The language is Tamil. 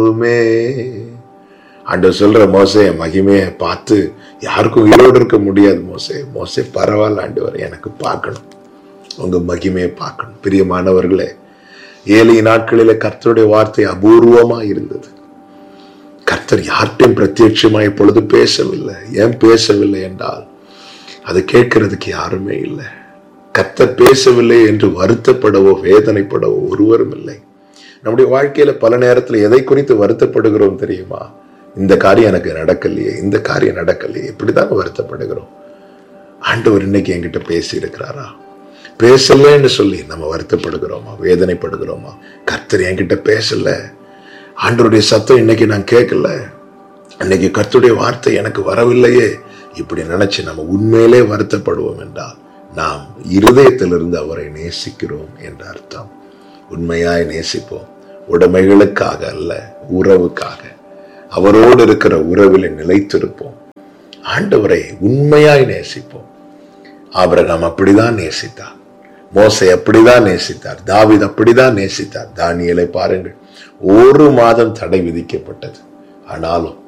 போதுமே ஆண்டவர் சொல்ற மோசே என் மகிமையை பார்த்து யாருக்கும் உயிரோடு இருக்க முடியாது மோசே மோசே பரவாயில்ல ஆண்டவர் எனக்கு பார்க்கணும் உங்க மகிமையை பார்க்கணும் பிரியமானவர்களே ஏழை நாட்களில கர்த்தருடைய வார்த்தை அபூர்வமா இருந்தது கர்த்தர் யார்கிட்டையும் பிரத்யட்சமா இப்பொழுது பேசவில்லை ஏன் பேசவில்லை என்றால் அது கேட்கறதுக்கு யாருமே இல்லை கர்த்தர் பேசவில்லை என்று வருத்தப்படவோ வேதனைப்படவோ ஒருவரும் இல்லை நம்முடைய வாழ்க்கையில பல நேரத்துல எதை குறித்து வருத்தப்படுகிறோம் தெரியுமா இந்த காரியம் எனக்கு நடக்கலையே இந்த காரியம் நடக்கலையே இப்படிதான் வருத்தப்படுகிறோம் ஆண்டவர் இன்னைக்கு என்கிட்ட பேசி இருக்கிறாரா பேசலன்னு சொல்லி நம்ம வருத்தப்படுகிறோமா வேதனைப்படுகிறோமா கர்த்தர் என்கிட்ட பேசல ஆண்டவருடைய சத்தம் இன்னைக்கு நான் கேட்கல அன்னைக்கு கர்த்தருடைய வார்த்தை எனக்கு வரவில்லையே இப்படி நினைச்சு நம்ம உண்மையிலே வருத்தப்படுவோம் என்றால் நாம் இருதயத்திலிருந்து அவரை நேசிக்கிறோம் என்ற அர்த்தம் உண்மையாய் நேசிப்போம் உடைமைகளுக்காக அல்ல உறவுக்காக அவரோடு இருக்கிற உறவில் நிலைத்திருப்போம் ஆண்டவரை உண்மையாய் நேசிப்போம் ஆபிரகாம் அப்படிதான் நேசித்தார் மோசை அப்படிதான் நேசித்தார் தாவீது அப்படிதான் நேசித்தார் தானியலை பாருங்கள் ஒரு மாதம் தடை விதிக்கப்பட்டது ஆனாலும்